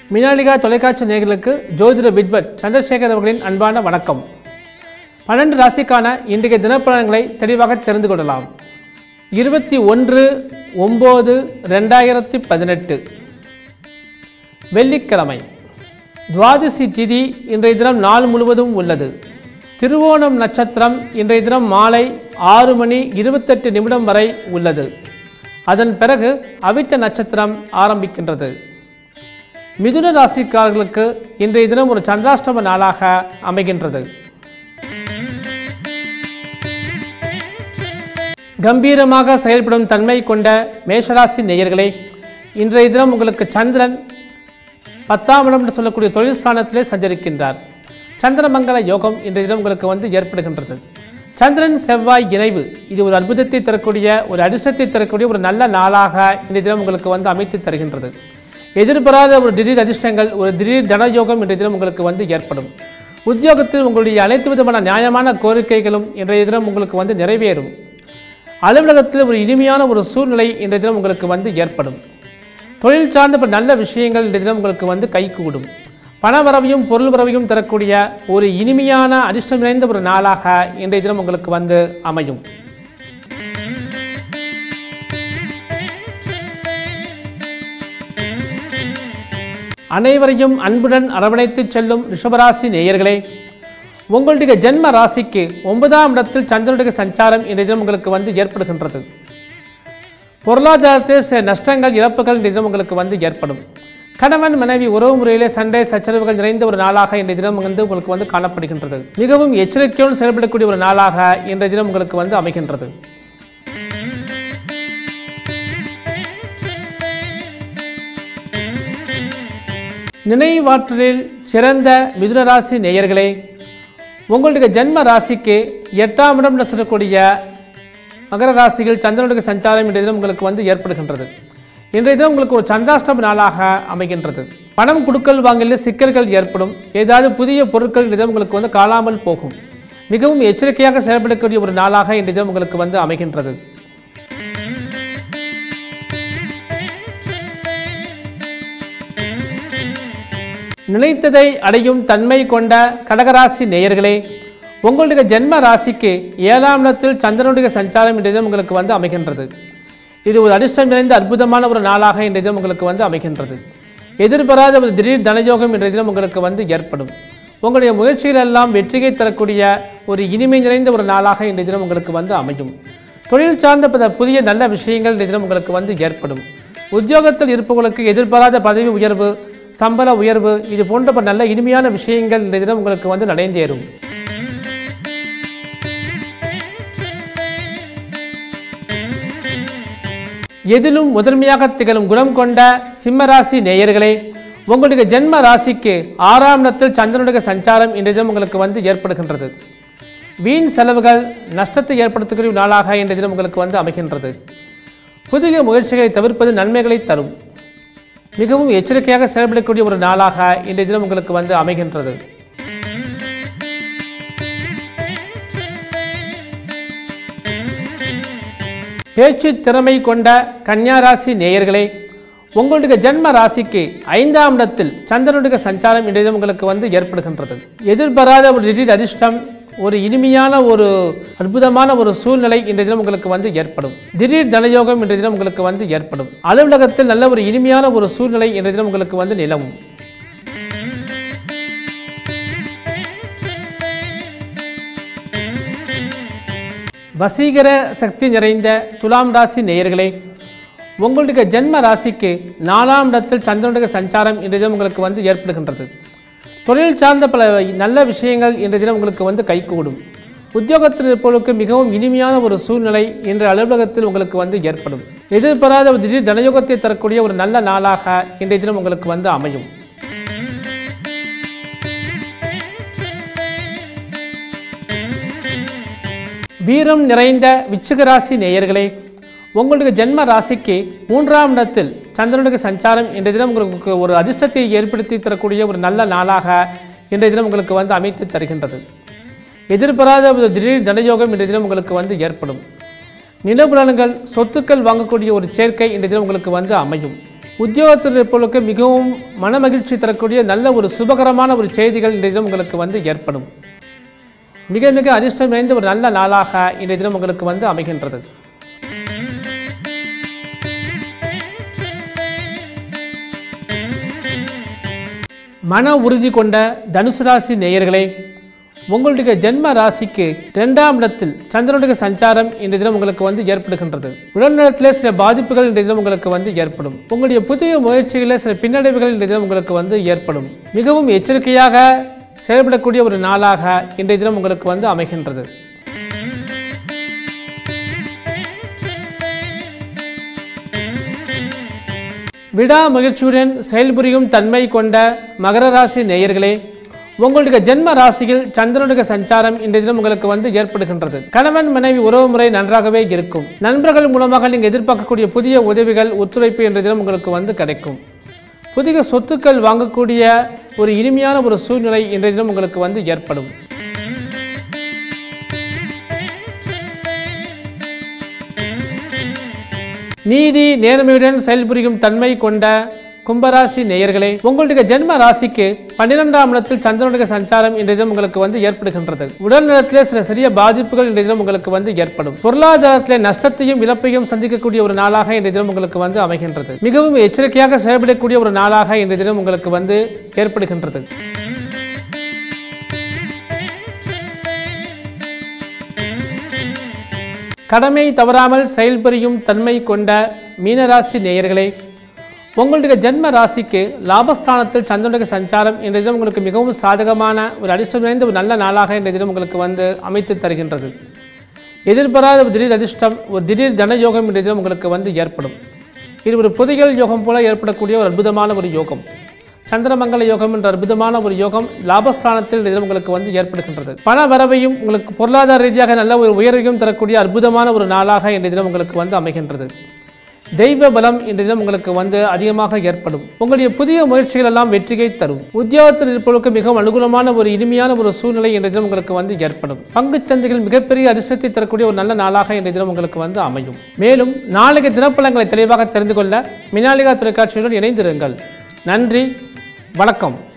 மினாலிகா தொலைக்காட்சி நேயர்களுக்கு ஜோதிட வித்வத் சந்திரசேகர் அவர்களின் அன்பான வணக்கம் பன்னெண்டு ராசிக்கான இன்றைய தினப்பலன்களை தெளிவாக தெரிந்து கொள்ளலாம் இருபத்தி ஒன்று ஒம்பது ரெண்டாயிரத்தி பதினெட்டு வெள்ளிக்கிழமை துவாதசி திதி இன்றைய தினம் நாள் முழுவதும் உள்ளது திருவோணம் நட்சத்திரம் இன்றைய தினம் மாலை ஆறு மணி இருபத்தெட்டு நிமிடம் வரை உள்ளது அதன் பிறகு அவிட்ட நட்சத்திரம் ஆரம்பிக்கின்றது மிதுன ராசிக்காரர்களுக்கு இன்றைய தினம் ஒரு சந்திராஷ்டம நாளாக அமைகின்றது கம்பீரமாக செயல்படும் தன்மை கொண்ட மேஷராசி நேயர்களே இன்றைய தினம் உங்களுக்கு சந்திரன் பத்தாம் இடம் என்று சொல்லக்கூடிய தொழில் ஸ்தானத்திலே சஞ்சரிக்கின்றார் சந்திரமங்கல யோகம் இன்றைய தினம் உங்களுக்கு வந்து ஏற்படுகின்றது சந்திரன் செவ்வாய் இணைவு இது ஒரு அற்புதத்தை தரக்கூடிய ஒரு அதிர்ஷ்டத்தை தரக்கூடிய ஒரு நல்ல நாளாக இன்றைய தினம் உங்களுக்கு வந்து அமைத்து தருகின்றது எதிர்பாராத ஒரு திடீர் அதிர்ஷ்டங்கள் ஒரு திடீர் தனயோகம் இன்றைய தினம் உங்களுக்கு வந்து ஏற்படும் உத்தியோகத்தில் உங்களுடைய அனைத்து விதமான நியாயமான கோரிக்கைகளும் இன்றைய தினம் உங்களுக்கு வந்து நிறைவேறும் அலுவலகத்தில் ஒரு இனிமையான ஒரு சூழ்நிலை இன்றைய தினம் உங்களுக்கு வந்து ஏற்படும் தொழில் சார்ந்த பல நல்ல விஷயங்கள் இன்றைய தினம் உங்களுக்கு வந்து கைகூடும் பண வரவையும் பொருள் வரவையும் தரக்கூடிய ஒரு இனிமையான அதிர்ஷ்டம் நிறைந்த ஒரு நாளாக இன்றைய தினம் உங்களுக்கு வந்து அமையும் அனைவரையும் அன்புடன் அரவணைத்து செல்லும் ரிஷபராசி நேயர்களே உங்களுடைய ஜென்ம ராசிக்கு ஒன்பதாம் இடத்தில் சந்திரனுடைய சஞ்சாரம் இன்றைய தினம் உங்களுக்கு வந்து ஏற்படுகின்றது பொருளாதாரத்தில் சில நஷ்டங்கள் இழப்புகள் இன்றைய தினம் உங்களுக்கு வந்து ஏற்படும் கணவன் மனைவி உறவு முறையிலே சண்டை சச்சரவுகள் நிறைந்த ஒரு நாளாக இன்றைய தினம் வந்து உங்களுக்கு வந்து காணப்படுகின்றது மிகவும் எச்சரிக்கையோடு செயல்படக்கூடிய ஒரு நாளாக இன்றைய தினம் உங்களுக்கு வந்து அமைகின்றது நினைவாற்றலில் சிறந்த மிதுனராசி நேயர்களே உங்களுடைய ஜென்ம ராசிக்கு எட்டாம் இடம் என்று சொல்லக்கூடிய மகர ராசியில் சந்திரனுடைய சஞ்சாரம் இன்றைய தினம் உங்களுக்கு வந்து ஏற்படுகின்றது இன்றைய தினம் உங்களுக்கு ஒரு சந்திராஷ்டம நாளாக அமைகின்றது பணம் கொடுக்கல் வாங்கலில் சிக்கல்கள் ஏற்படும் ஏதாவது புதிய பொருட்கள் இன்றைய தினம் உங்களுக்கு வந்து காணாமல் போகும் மிகவும் எச்சரிக்கையாக செயல்படக்கூடிய ஒரு நாளாக இன்றைய தினம் உங்களுக்கு வந்து அமைகின்றது நினைத்ததை அடையும் தன்மை கொண்ட கடகராசி நேயர்களே உங்களுடைய ஜென்ம ராசிக்கு ஏழாம் இடத்தில் சந்திரனுடைய சஞ்சாரம் இன்றைய தினம் உங்களுக்கு வந்து அமைகின்றது இது ஒரு அதிர்ஷ்டம் நிறைந்த அற்புதமான ஒரு நாளாக இன்றைய தினம் உங்களுக்கு வந்து அமைகின்றது எதிர்பாராத ஒரு திடீர் தனயோகம் இன்றைய தினம் உங்களுக்கு வந்து ஏற்படும் உங்களுடைய முயற்சிகள் எல்லாம் வெற்றியை தரக்கூடிய ஒரு இனிமை நிறைந்த ஒரு நாளாக இன்றைய தினம் உங்களுக்கு வந்து அமையும் தொழில் சார்ந்த பல புதிய நல்ல விஷயங்கள் இன்றைய தினம் உங்களுக்கு வந்து ஏற்படும் உத்தியோகத்தில் இருப்பவர்களுக்கு எதிர்பாராத பதவி உயர்வு சம்பள உயர்வு இது போன்ற பல நல்ல இனிமையான விஷயங்கள் இந்த தினம் உங்களுக்கு வந்து நடைந்தேறும் எதிலும் முதன்மையாக திகழும் குணம் கொண்ட சிம்மராசி நேயர்களே உங்களுடைய ஜென்ம ராசிக்கு ஆறாம் இடத்தில் சந்திரனுடைய சஞ்சாரம் இன்றைய தினம் உங்களுக்கு வந்து ஏற்படுகின்றது வீண் செலவுகள் நஷ்டத்தை ஏற்படுத்தக்கூடிய நாளாக இன்றைய தினம் உங்களுக்கு வந்து அமைகின்றது புதிய முயற்சிகளை தவிர்ப்பது நன்மைகளை தரும் மிகவும் எச்சரிக்கையாக செயல்படக்கூடிய ஒரு நாளாக இன்றைய தினம் உங்களுக்கு வந்து அமைகின்றது பேச்சு திறமை கொண்ட கன்னியா ராசி நேயர்களே உங்களுடைய ஜென்ம ராசிக்கு ஐந்தாம் இடத்தில் சந்திரனுடைய சஞ்சாரம் இன்றைய தினம் உங்களுக்கு வந்து ஏற்படுகின்றது எதிர்பாராத ஒரு திடீர் அதிர்ஷ்டம் ஒரு இனிமையான ஒரு அற்புதமான ஒரு சூழ்நிலை இன்றைய தினம் உங்களுக்கு வந்து ஏற்படும் திடீர் தனயோகம் இன்றைய தினம் உங்களுக்கு வந்து ஏற்படும் அலுவலகத்தில் நல்ல ஒரு இனிமையான ஒரு சூழ்நிலை இன்றைய தினம் உங்களுக்கு வந்து நிலவும் வசீகர சக்தி நிறைந்த துலாம் ராசி நேயர்களே உங்களுடைய ஜென்ம ராசிக்கு நாலாம் இடத்தில் சந்திரனுடைய சஞ்சாரம் இன்றைய தினம் உங்களுக்கு வந்து ஏற்படுகின்றது தொழில் சார்ந்த பல நல்ல விஷயங்கள் இன்றைய தினம் உங்களுக்கு வந்து கைகூடும் உத்தியோகத்தில் இருப்பவர்களுக்கு மிகவும் இனிமையான ஒரு சூழ்நிலை இன்று அலுவலகத்தில் உங்களுக்கு வந்து ஏற்படும் எதிர்பாராத ஒரு திடீர் தனயோகத்தை தரக்கூடிய ஒரு நல்ல நாளாக இன்றைய தினம் உங்களுக்கு வந்து அமையும் வீரம் நிறைந்த விச்சுக ராசி நேயர்களே உங்களுடைய ஜென்ம ராசிக்கு மூன்றாம் இடத்தில் சந்திரனுடைய சஞ்சாரம் இன்றைய தினம் உங்களுக்கு ஒரு அதிர்ஷ்டத்தை ஏற்படுத்தி தரக்கூடிய ஒரு நல்ல நாளாக இன்றைய தினம் உங்களுக்கு வந்து அமைத்து தருகின்றது எதிர்பாராத ஒரு திடீர் தனயோகம் இன்றைய தினம் உங்களுக்கு வந்து ஏற்படும் நிலபுலன்கள் சொத்துக்கள் வாங்கக்கூடிய ஒரு சேர்க்கை இன்றைய தினம் உங்களுக்கு வந்து அமையும் உத்தியோகத்தில் இருப்பவர்களுக்கு மிகவும் மனமகிழ்ச்சி தரக்கூடிய நல்ல ஒரு சுபகரமான ஒரு செய்திகள் இன்றைய தினம் உங்களுக்கு வந்து ஏற்படும் மிக மிக அதிர்ஷ்டம் நிறைந்த ஒரு நல்ல நாளாக இன்றைய தினம் உங்களுக்கு வந்து அமைகின்றது மன உறுதி கொண்ட தனுசு ராசி நேயர்களே உங்களுடைய ஜென்ம ராசிக்கு இரண்டாம் இடத்தில் சந்திரனுடைய சஞ்சாரம் இன்றைய தினம் உங்களுக்கு வந்து ஏற்படுகின்றது உடல்நலத்திலே சில பாதிப்புகள் இன்றைய தினம் உங்களுக்கு வந்து ஏற்படும் உங்களுடைய புதிய முயற்சிகளில் சில பின்னடைவுகள் இன்றைய தினம் உங்களுக்கு வந்து ஏற்படும் மிகவும் எச்சரிக்கையாக செயல்படக்கூடிய ஒரு நாளாக இன்றைய தினம் உங்களுக்கு வந்து அமைகின்றது விடா மகிழ்ச்சியுடன் செயல்புரியும் தன்மை கொண்ட மகர ராசி நேயர்களே உங்களுடைய ஜென்ம ராசியில் சந்திரனுடைய சஞ்சாரம் இன்றைய தினம் உங்களுக்கு வந்து ஏற்படுகின்றது கணவன் மனைவி உறவு முறை நன்றாகவே இருக்கும் நண்பர்கள் மூலமாக நீங்கள் எதிர்பார்க்கக்கூடிய புதிய உதவிகள் ஒத்துழைப்பு இன்றைய தினம் உங்களுக்கு வந்து கிடைக்கும் புதிய சொத்துக்கள் வாங்கக்கூடிய ஒரு இனிமையான ஒரு சூழ்நிலை இன்றைய தினம் உங்களுக்கு வந்து ஏற்படும் நீதி நேர்மையுடன் செயல்புரியும் தன்மை கொண்ட கும்பராசி நேயர்களே உங்களுடைய ஜென்ம ராசிக்கு பன்னிரெண்டாம் இடத்தில் சந்திரனுடைய சஞ்சாரம் இன்றைய தினம் உங்களுக்கு வந்து ஏற்படுகின்றது உடல் நலத்திலே சில சிறிய பாதிப்புகள் இன்றைய தினம் உங்களுக்கு வந்து ஏற்படும் பொருளாதாரத்திலே நஷ்டத்தையும் இழப்பையும் சந்திக்கக்கூடிய ஒரு நாளாக இன்றைய தினம் உங்களுக்கு வந்து அமைகின்றது மிகவும் எச்சரிக்கையாக செயல்படக்கூடிய ஒரு நாளாக இன்றைய தினம் உங்களுக்கு வந்து ஏற்படுகின்றது கடமை தவறாமல் செயல்புரியும் தன்மை கொண்ட மீனராசி நேயர்களே உங்களுடைய ஜென்ம ராசிக்கு லாபஸ்தானத்தில் சந்திரனுடைய சஞ்சாரம் இன்றைய தினம் உங்களுக்கு மிகவும் சாதகமான ஒரு அதிர்ஷ்டம் நிறைந்த ஒரு நல்ல நாளாக இன்றைய தினம் உங்களுக்கு வந்து அமைத்து தருகின்றது எதிர்பாராத ஒரு திடீர் அதிர்ஷ்டம் ஒரு திடீர் தன யோகம் இன்றைய தினம் உங்களுக்கு வந்து ஏற்படும் இது ஒரு புதையல் யோகம் போல ஏற்படக்கூடிய ஒரு அற்புதமான ஒரு யோகம் சந்திரமங்கல யோகம் என்ற அற்புதமான ஒரு யோகம் லாபஸ்தானத்தில் இன்றைய தினம் உங்களுக்கு வந்து ஏற்படுகின்றது பண வரவையும் உங்களுக்கு பொருளாதார ரீதியாக நல்ல ஒரு உயர்வையும் தரக்கூடிய அற்புதமான ஒரு நாளாக இன்றைய தினம் உங்களுக்கு வந்து அமைகின்றது தெய்வ பலம் இன்றைய தினம் உங்களுக்கு வந்து அதிகமாக ஏற்படும் உங்களுடைய புதிய முயற்சிகள் எல்லாம் வெற்றியை தரும் உத்தியோகத்தில் இருப்பவர்களுக்கு மிகவும் அனுகூலமான ஒரு இனிமையான ஒரு சூழ்நிலை இன்றைய தினம் உங்களுக்கு வந்து ஏற்படும் பங்குச் சந்தைகள் மிகப்பெரிய அதிர்ஷ்டத்தை தரக்கூடிய ஒரு நல்ல நாளாக இன்றைய தினம் உங்களுக்கு வந்து அமையும் மேலும் நாளைக்கு தினப்பலங்களை தெளிவாக தெரிந்து கொள்ள மினாலிகா தொலைக்காட்சியுடன் இணைந்திருங்கள் நன்றி வணக்கம்